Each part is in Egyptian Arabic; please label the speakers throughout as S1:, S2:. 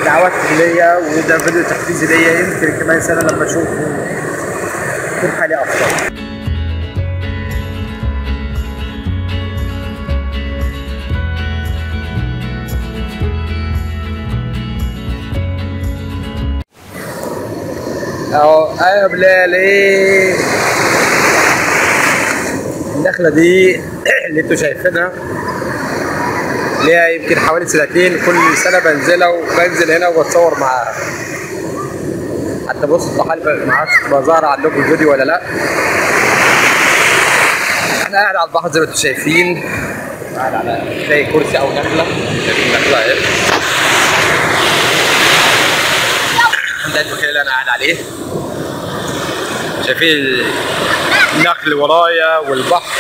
S1: دعوات ليا وده فيديو تحفيزي ليا يمكن كمان سنه لما اشوفه يكون حالي افضل اهو يا بلالي الدخلة دي اللي انتوا شايفينها ليها يمكن حوالي سنتين كل سنة بنزلها وبنزل هنا وبتصور معاها حتى بصوا الطحالب ما اعرفش تبقى ظاهرة عندكم الفيديو ولا لا احنا قاعد على البحر زي ما انتوا شايفين قاعد على زي كرسي او نخلة شايفين نخلة اهي ده المكان اللي انا قاعد عليه شايفين النخل ورايا والبحر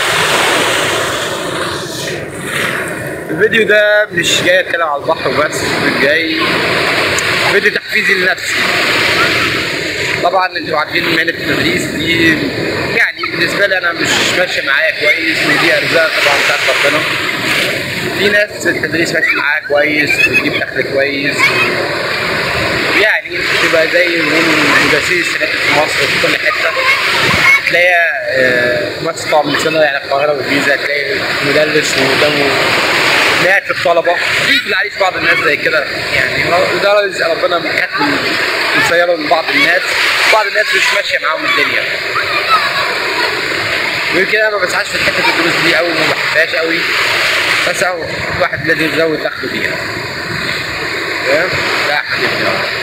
S1: الفيديو ده مش جاي اتكلم على البحر وبس جاي فيديو تحفيزي لنفسي طبعا انتوا عارفين مهنه التدريس دي يعني بالنسبه لي انا مش ماشيه معايا كويس ودي ارزاق طبعا بتاعت ربنا في ناس التدريس ماشي معاها كويس بتجيب دخل كويس يعني تبقى زي مدرسين السناتر في مصر في كل حته تلاقيها في مصر طبعا من سنه يعني القاهره والجيزه تلاقي مدرس وقدامه مئات الطلبه في في العريش بعض الناس زي كده يعني ده رزق ربنا كاتب مسيره لبعض الناس بعض الناس مش ماشيه معاهم الدنيا ويمكن انا ما بسعاش في حته الدروس دي قوي ما بحبهاش قوي بس اهو الواحد لازم يزود دخله بيها فاهم؟ لا حبيبي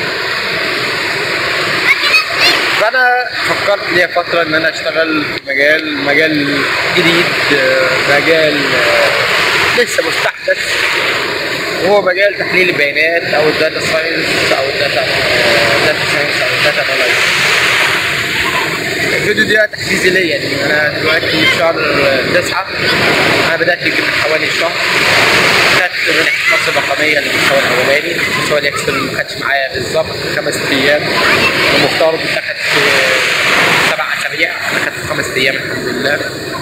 S1: فانا فكرت ليا فتره ان انا اشتغل في مجال مجال جديد مجال لسه مستحدث وهو مجال تحليل البيانات او الداتا ساينس او الداتا داتا ساينس او الداتا اناليز الفيديو ده تحفيزي ليا يعني انا دلوقتي في شهر تسعة انا بدات يمكن من حوالي شهر خدت منحة مصر الرقمية للمستوى الأولاني، المستوى الإكسل ما خدش معايا بالظبط خمس أيام، المفترض تاخد سبع أسابيع، أنا خدت خمس أيام الحمد لله.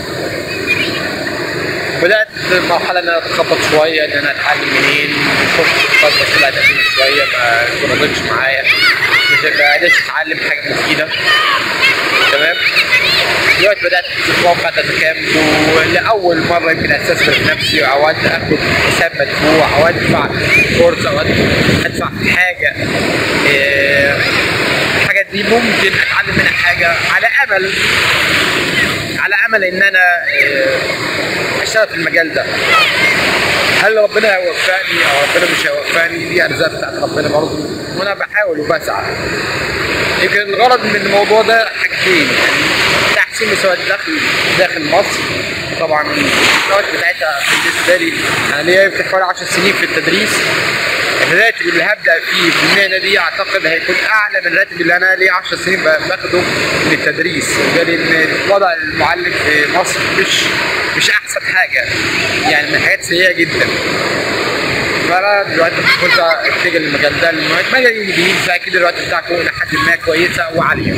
S1: بدأت مرحلة إن أنا أتخبط شوية إن أنا أتعلم منين، شفت كورسات بس طلعت قديمة شوية ما ظبطتش معايا، مش ما قدرتش أتعلم حاجة مفيدة. تمام؟ دلوقتي بدات اتوقع تتكامل ولاول مره يمكن استثمر في نفسي او اخد حساب مدفوع او ادفع كورس او ادفع في حاجه إيه الحاجه دي ممكن اتعلم منها حاجه على امل على امل ان انا إيه اشتغل في المجال ده هل ربنا هيوفقني او ربنا مش هيوفقني دي ارزاق بتاعت ربنا برضه وانا بحاول وبسعى يمكن الغرض من الموضوع ده حاجتين يعني تحسين مستوى الدخل داخل مصر طبعا السنوات بتاعتها بالنسبه لي انا ليا يمكن حوالي 10 سنين في التدريس الراتب اللي هبدا فيه في المهنه دي اعتقد هيكون اعلى من الراتب اللي انا ليا 10 سنين باخده من التدريس وده لان وضع المعلم في مصر مش مش احسن حاجه يعني من حاجات سيئه جدا فانا دلوقتي قلت اتجه للمجال ده المجال الجديد فاكيد الراتب بتاعته الى حد ما كويسه وعاليه.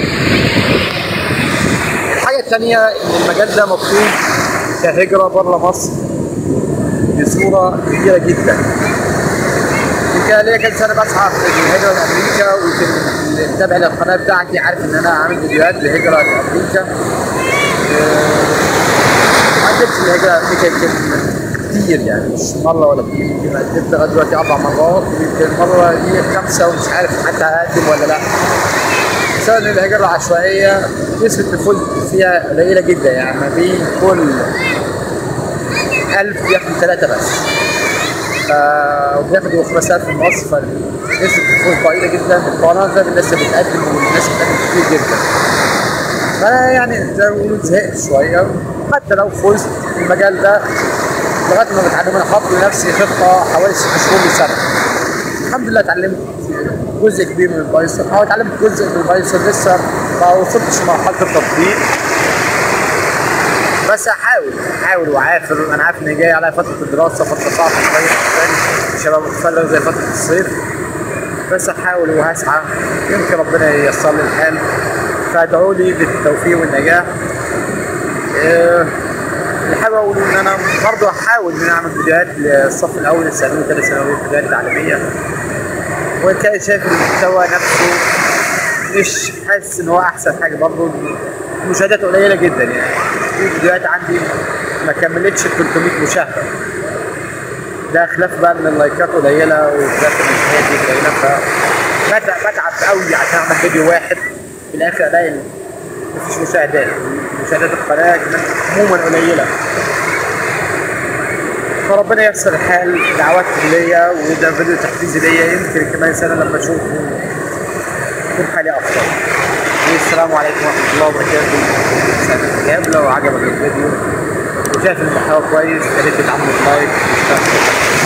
S1: الحاجه الثانيه ان المجال ده مطلوب كهجره بره مصر بصوره كبيره جدا. يمكن ليا كام سنه بسعى في الهجره لامريكا ويمكن اللي متابع للقناه بتاعتي عارف ان انا عامل فيديوهات لهجره لامريكا. ما قدمتش الهجره لامريكا يمكن كتير يعني مش مره ولا اتنين يمكن قدمت لغايه دلوقتي اربع مرات ويمكن المره دي خمسه ومش عارف حتى هقدم ولا لا. بسبب ان الهجره العشوائيه نسبه الفوز فيها قليله جدا يعني ما بين كل 1000 بياخدوا ثلاثه بس. ف... وبياخدوا 5000 في مصر فنسبه الفوز ضئيله جدا مقارنه بالناس اللي بتقدم والناس اللي بتقدم كتير جدا. فانا يعني زي ما بيقولوا زهقت شويه حتى لو فزت في المجال ده لغايه ما بتعلم انا حاطط لنفسي خطه حوالي ست شهور لسنه. الحمد لله اتعلمت جزء كبير من البايثون او اتعلمت جزء من البايثون لسه ما وصلتش لمرحله التطبيق بس هحاول هحاول وعافر انا عارف ان جاي عليا فتره الدراسه فتره صعبه شويه مش هبقى متفرغ زي فتره الصيف بس هحاول وهسعى يمكن ربنا ييسر لي الحال فادعوا لي بالتوفيق والنجاح إيه اللي حابب اقول ان انا برضه هحاول ان انا اعمل فيديوهات للصف الاول الثانوي والثالث ثانوي فيديوهات تعليميه
S2: وكان شايف المحتوى نفسه مش حاسس ان هو احسن حاجه برضه المشاهدات قليله جدا يعني في فيديوهات عندي ما كملتش 300 مشاهده ده خلاف بقى ان اللايكات قليله وخلاف ان المشاهدات قليله ف بتعب بتعب قوي عشان اعمل فيديو واحد في الاخر الاقي مفيش مشاهدات مشاهدات القناه كمان عموما قليله فربنا ييسر الحال دعوات ليا وده فيديو تحفيزي ليا يمكن كمان سنه لما اشوفه يكون حالي افضل والسلام عليكم ورحمه الله وبركاته سنة الجاب لو عجبك الفيديو وشايف المحتوى كويس يا ريت تعملوا لايك واشتركوا